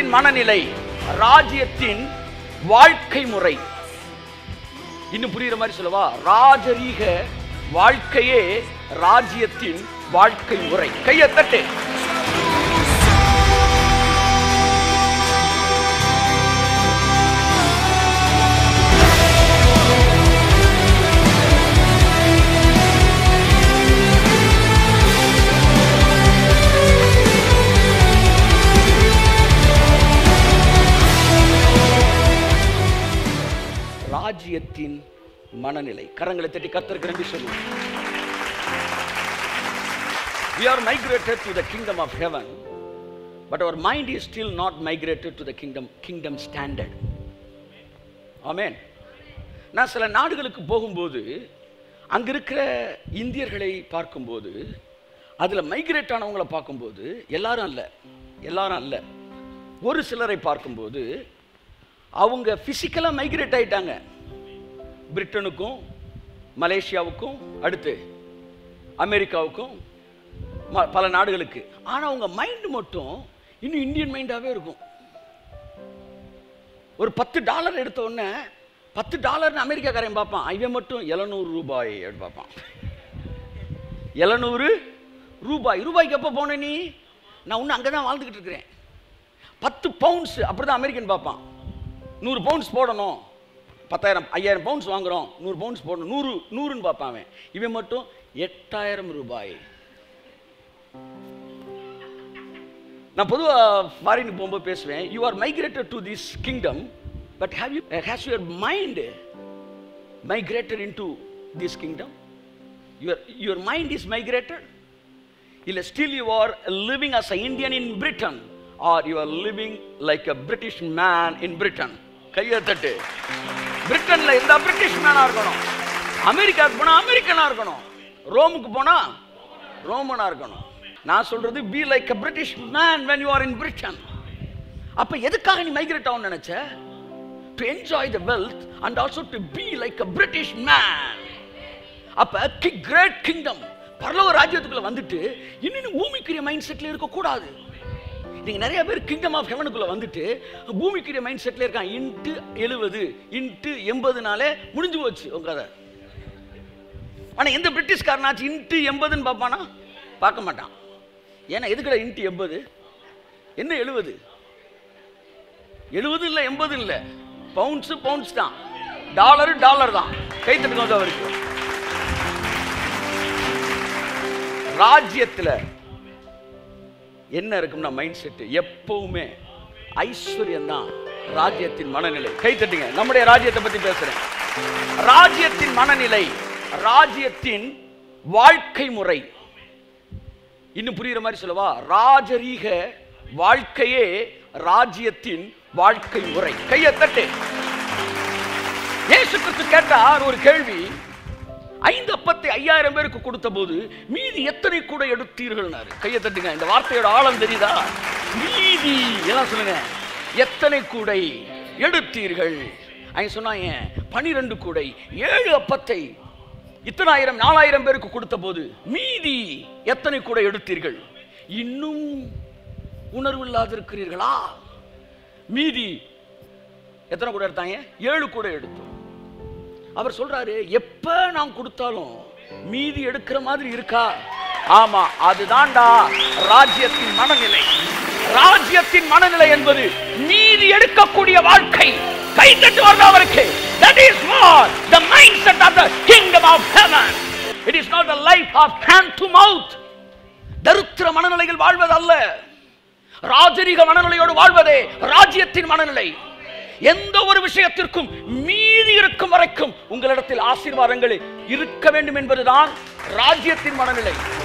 மனநிலை ராஜ்யத்தின் வாழ்க்கை முறை இன்னும் புரியுற மாதிரி சொல்லவா ராஜரீக வாழ்க்கையே ராஜ்யத்தின் வாழ்க்கை முறை கையை தட்டு ராஜ்யத்தின் மனநிலை கரங்களை தட்டி கத்தருக்கு நன்றி சொல்லுவோம் we are migrated to the kingdom of heaven but our mind is still not migrated to the kingdom kingdom standard ஆமென் நான் சில நாடுகளுக்கு போகும்போது அங்க இருக்கிற இந்தியர்களை பார்க்கும்போது அதுல மைக்ரேட் ஆனவங்களை பார்க்கும்போது எல்லாரும் அல்ல எல்லாரும் அல்ல ஒரு சிலரை பார்க்கும்போது அவங்க பிசிக்கலாக மைக்ரேட் ஆயிட்டாங்க பிரிட்டனுக்கும் மலேசியாவுக்கும் அடுத்து அமெரிக்காவுக்கும் ம- பல நாடுகளுக்கு ஆனால் அவங்க மைண்ட் மட்டும் இன்னும் இந்தியன் மைண்டாகவே இருக்கும் ஒரு பத்து டாலர் எடுத்த உடனே பத்து டாலர்னு அமெரிக்காக்காரன் பார்ப்பான் இவன் மட்டும் எழுநூறு ரூபாய் அப்படின்னு பார்ப்பான் எழுநூறு ரூபாய் ரூபாய்க்கு எப்போ போன நீ நான் இன்னும் அங்கே தான் வாழ்ந்துக்கிட்டு இருக்கிறேன் பத்து பவுண்ட்ஸ் அப்படி தான் அமெரிக்கன் பார்ப்பான் நூறு பவுண்ட்ஸ் போடணும் பத்தாயிரம் ஐயாயிரம் பவுண்ட்ஸ் வாங்குறோம் நூறு பவுண்ட்ஸ் போடணும் நூறு நூறுன்னு பார்ப்பான் அவன் இவன் மட்டும் எட்டாயிரம் ரூபாய் நான் பொதுவாக ஃபாரினுக்கு போகும்போது பேசுவேன் you are migrated to this kingdom but have you has your mind migrated in to this kingdom your your mind is migrated இல்லை still you are living as a Indian in Britain or you are living like a British man in Britain கையை தட்டு பிரிட்டன்ல இருந்தா British மேனா இருக்கணும் அமெரிக்காவுக்கு போனா அமெரிக்கனா இருக்கணும் ரோமுக்கு போனா ரோமனா இருக்கணும் நான் சொல்றது be like a British man when you are in britain அப்ப எதுக்காக நீ மைக்ரேட் ஆகும் நினைச்ச to enjoy the wealth and also to be like a British man அப்ப கிரேட் கிங்டம் பரலோக ராஜ்யத்துக்குள்ள வந்துட்டு இன்னும் பூமிக்குரிய மைண்ட் செட்ல இருக்க கூடாது நீங்க நிறைய பேர் கிங்டம் ஆஃப் ஹெவனுக்குள்ள வந்துட்டு பூமிக்குரிய மைண்ட் செட்ல இருக்கான் இன்ட்டு எழுபது இன்ட்டு எண்பதுனாலே முடிஞ்சு போச்சு உங்க கதை ஆனா எந்த பிரிட்டிஷ்காரனாச்சு இன்ட்டு எண்பதுன்னு பார்ப்பானா பார்க்க மாட்டான் ஏன்னா எதுக்குடா இன்ட்டு எண்பது என்ன எழுபது எழுபது இல்லை எண்பது இல்லை பவுண்ட்ஸு பவுண்ட்ஸ் தான் டாலரு டாலர் தான் கை தட்டுங்க வந்து அவருக்கு ராஜ்யத்தில் என்ன இருக்கும்னா மைண்ட் செட்டு எப்பவுமே ஐஸ்வர்யம் தான் ராஜ்யத்தின் மனநிலை கை தட்டுங்க நம்முடைய ராஜ்யத்தை பத்தி பேசுறேன் ராஜ்யத்தின் மனநிலை ராஜ்யத்தின் வாழ்க்கை முறை இன்னும் புரியுற மாதிரி சொல்லவா ராஜரீக வாழ்க்கையே ராஜ்யத்தின் வாழ்க்கை முறை கையை தட்டு இயேசு கிறிஸ்து கேட்டார் ஒரு கேள்வி ஐந்து அப்பத்தை ஐயாயிரம் பேருக்கு கொடுத்த போது மீதி எத்தனை கூட எடுத்தீர்கள்னாரு கையை தட்டுங்க இந்த வார்த்தையோட ஆழம் தெரியுதா மீதி எல்லாம் சொல்லுங்க எத்தனை கூடை எடுத்தீர்கள் அவங்க சொன்னாங்க பனிரெண்டு கூடை ஏழு அப்பத்தை இத்தனாயிரம் நாலாயிரம் பேருக்கு கொடுத்த போது மீதி எத்தனை கூட எடுத்தீர்கள் இன்னும் உணர்வு இல்லாதிருக்கிறீர்களா மீதி எத்தனை கூட எடுத்தாங்க ஏழு கூட எடுத்தோம் அவர் சொல்றாரு எப்ப நான் கொடுத்தாலும் மீதி எடுக்கிற மாதிரி இருக்கா ஆமா அதுதான்டா ராஜ்யத்தின் மனநிலை ராஜ்யத்தின் மனநிலை என்பது மீதி எடுக்கக்கூடிய வாழ்க்கை கை தட்டு வருது அவருக்கு that is what the mindset of the kingdom of heaven it is not the life of hand to mouth தரித்திர மனநிலையில் வாழ்வது அல்ல ராஜரீக மனநிலையோடு வாழ்வதே ராஜ்யத்தின் மனநிலை எந்த ஒரு விஷயத்திற்கும் மீதி இருக்கும் வரைக்கும் உங்களிடத்தில் ஆசீர்வாதங்கள் இருக்க வேண்டும் என்பதுதான் ராஜ்யத்தின் மனநிலை